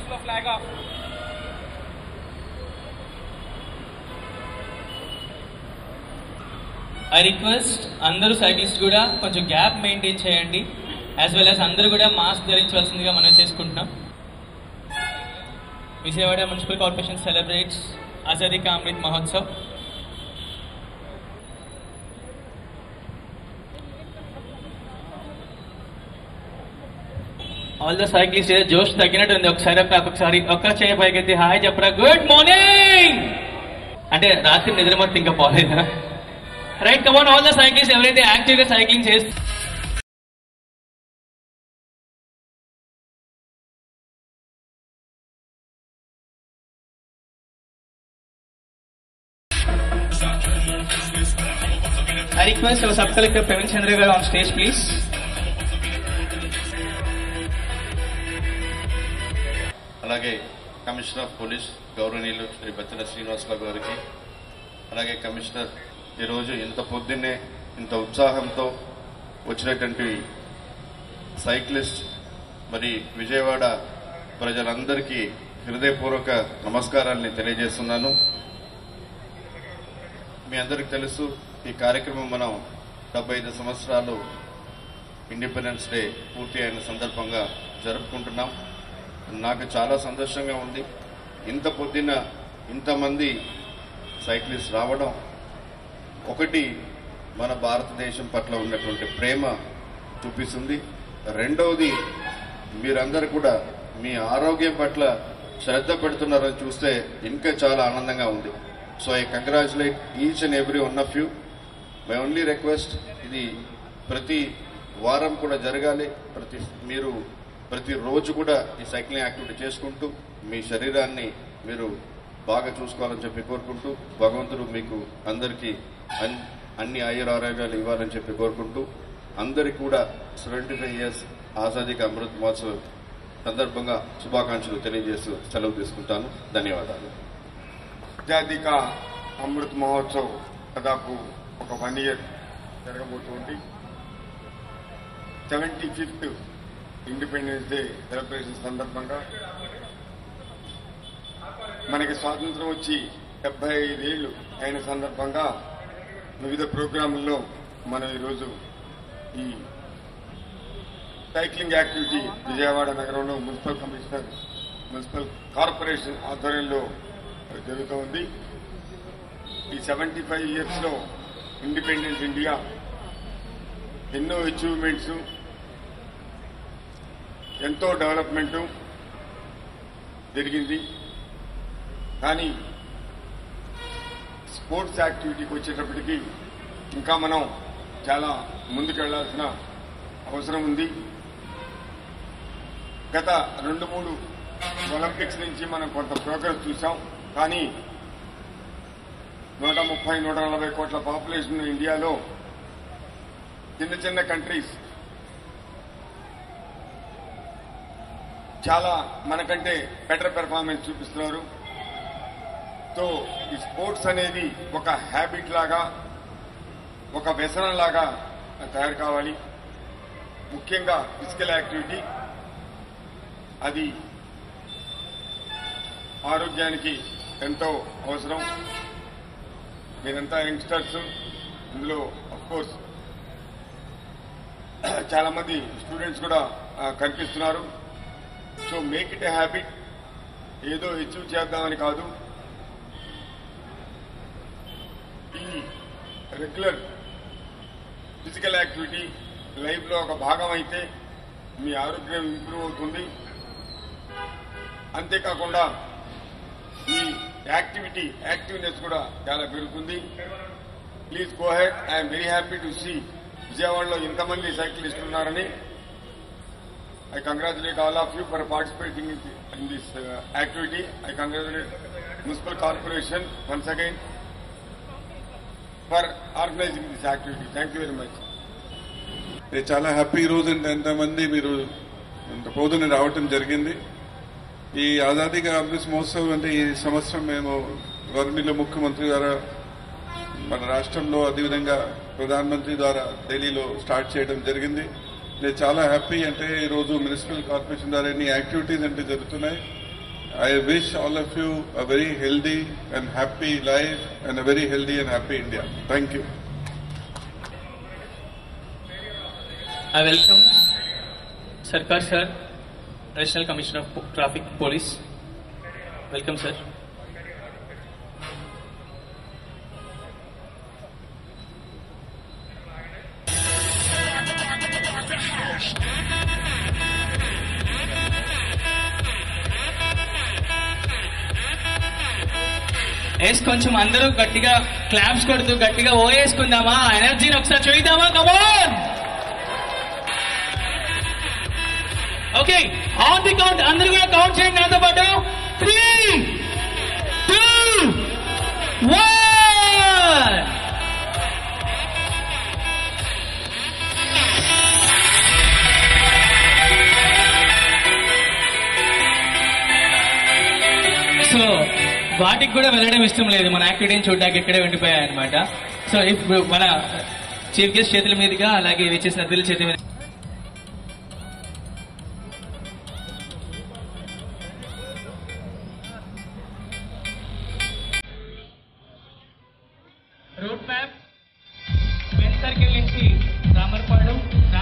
the flag off. I request అందరూ cycles కూడా కొంచెం గ్యాప్ మెయింటైన్ చేయండి యాజ్ వెల్ యాజ్ అందరూ కూడా మాస్క్ ధరించవలసిందిగా మనం చేసుకుంటున్నాం Vijayawada municipal corporation celebrates Azadi ka Amrit Mahotsav all the cyclist ఏదో జోష్ తగ్గినట్టు ఉంది ఒకసారి ఒక ఒకసారి ఒక్క చేయ పైకెత్తి హాయ్ చెప్పరా గుడ్ మార్నింగ్ అంటే రాత్రి నిద్ర మొత్తం ఇంకా పోలేదా right come on all the cyclist ఎవరైతే యాక్టివ్ గా సైక్లింగ్ చేస్తే I request our sub collector Praveen Chandragar on stage, please. అలాగే కమిషనర్ ఆఫ్ పోలీస్ గౌరవనీయులు శ్రీ బచ్చల శ్రీనివాసరావు గారికి అలాగే కమిషనర్ ఈరోజు ఇంత పొద్దున్నే ఇంత ఉత్సాహంతో వచ్చినటువంటి సైక్లిస్ట్ మరి విజయవాడ ప్రజలందరికీ హృదయపూర్వక నమస్కారాన్ని తెలియజేస్తున్నాను మీ అందరికి తెలుసు ఈ కార్యక్రమం మనం డెబ్బై ఐదు సంవత్సరాలు ఇండిపెండెన్స్ డే పూర్తి అయిన సందర్భంగా జరుపుకుంటున్నాం నాకు చాలా సంతోషంగా ఉంది ఇంత పొద్దున ఇంతమంది సైక్లిస్ట్ రావడం ఒకటి మన భారతదేశం పట్ల ఉన్నటువంటి ప్రేమ చూపిస్తుంది రెండవది మీరందరూ కూడా మీ ఆరోగ్యం పట్ల శ్రద్ధ పెడుతున్నారని చూస్తే ఇంకా చాలా ఆనందంగా ఉంది so I congratulate each and every one of you my only request ఇది ప్రతి వారం కూడా జరగాలి ప్రతి మీరు ప్రతి రోజు కూడా ఈ సైక్లింగ్ యాక్టివిటీ చేసుకుంటూ మీ శరీరాన్ని మీరు బాగా చూసుకోవాలని చెప్పి కోరుకుంటూ భగవంతుడు మీకు అందరికీ అన్- అన్ని ఆయుర ఆరోగ్యాలు ఇవ్వాలని చెప్పి కోరుకుంటూ అందరికీ కూడా seventy five years Azadi ka Amrit Mahotsav సందర్భంగా శుభాకాంక్షలు తెలియజేస్తూ సెలవు తీసుకుంటాను ధన్యవాదాలు ఆజాదీ కా అమృత్ మహోత్సవ్ దాదాపు ఒక వన్ ఇయర్ జరగబోతుంది seventy fifth independence day celebration సందర్భంగా మనకి స్వాతంత్రం వచ్చి డెబ్బై ఐదేళ్లు అయిన సందర్భంగా వివిధ ప్రోగ్రాముల్లో మనం ఈరోజు ఈ సైక్లింగ్ యాక్టివిటీ విజయవాడ నగరంలో మున్సిపల్ కమిషనర్ మున్సిపల్ కార్పొరేషన్ ఆధ్వర్యంలో జరుగుతూ ఉంది ఈ సెవెంటీ ఫైవ్ ఇయర్స్ లో ఇండిపెండెన్స్ ఇండియా ఎన్నో అచీవ్మెంట్స్ ఎంతో డెవలప్మెంట్ జరిగింది కానీ స్పోర్ట్స్ యాక్టివిటీకి వచ్చేటప్పటికి ఇంకా మనం చాలా ముందుకెళ్లాల్సిన అవసరం ఉంది గత రెండు మూడు ఒలింపిక్స్ నుంచి మనం కొంత ప్రోగ్రెస్ చూసాం కానీ నూట ముప్పై నూట నలభై కోట్ల పాపులేషన్ ఇండియాలో చిన్న చిన్న కంట్రీస్ చాలా మనకంటే బెటర్ పెర్ఫార్మెన్స్ చూపిస్తున్నారు సో ఈ స్పోర్ట్స్ అనేది ఒక హ్యాబిట్ లాగా ఒక వ్యసనం లాగా తయారు కావాలి ముఖ్యంగా ఫిజికల్ యాక్టివిటీ అది ఆరోగ్యానికి ఎంతో అవసరం మీరంతా యంగ్స్టర్స్ ఇందులో కోర్స్ చాలా మంది స్టూడెంట్స్ కూడా ఆ, కనిపిస్తున్నారు so make it a habit ఏదో అచీవ్ చేద్దామని కాదు ఈ రెగ్యులర్ ఫిజికల్ యాక్టివిటీ లైఫ్ లో ఒక భాగం అయితే మీ ఆరోగ్యం ఇంప్రూవ్ అవుతుంది అంతేకాకుండా ఈ యాక్టివిటీ యాక్టివ్నెస్ కూడా చాలా పెరుగుతుంది please go ahead I'm very happy to విజయవాడలో ఇంతమంది సైక్లిస్టులు ఉన్నారని I congratulate all of you for participating in this activity I congratulate municipal corporation once again for organising this activity thank you very much నేను చాలా happy రోజు అంటే ఎంతమంది మీరు ఇంత పొద్దున రావటం జరిగింది ఈ ఆజాదీగా అమృత్ మహోత్సవ్ అంటే ఈ సంవత్సరం మేము గవర్నమెంట్లో ముఖ్యమంత్రి ద్వారా మన రాష్ట్రంలో అదేవిధంగా ప్రధానమంత్రి ద్వారా ఢిల్లీలో స్టార్ట్ చేయడం జరిగింది నేను చాలా హ్యాపీ అంటే ఈరోజు మున్సిపల్ కార్పొరేషన్ ద్వారా ఎన్ని యాక్టివిటీస్ అంటే జరుగుతున్నాయి I wish all of you a very healthy and happy life and a very healthy and happy India. Thank you. I welcome Sarkar sir, National Commissioner of Po- Traffic Police. Welcome, sir. Yes కొంచెం అందరూ గట్టిగా claps కొడుతూ గట్టిగా ఓ వేసుకుందామా ఎనర్జీని ఒకసారి చూద్దామా come on okay on the count అందరూ కూడా కౌంట్ చేయండి నాతో పాటు త్రీ టూ వన్ సో వాటికి కూడా వెళ్ళడం ఇష్టం లేదు మన యాక్టివిటీని చూడడానికి ఇక్కడే ఉండిపోయాయి అనమాట సో ఇప్పుడు మన చీఫ్ గెస్ట్ చేతుల మీదుగా అలాగే విచ్చేసిన అతిథుల చేతుల మీద రూట్ మ్యాప్ మెన్ సర్కిల్ నుంచి రామర్పాడు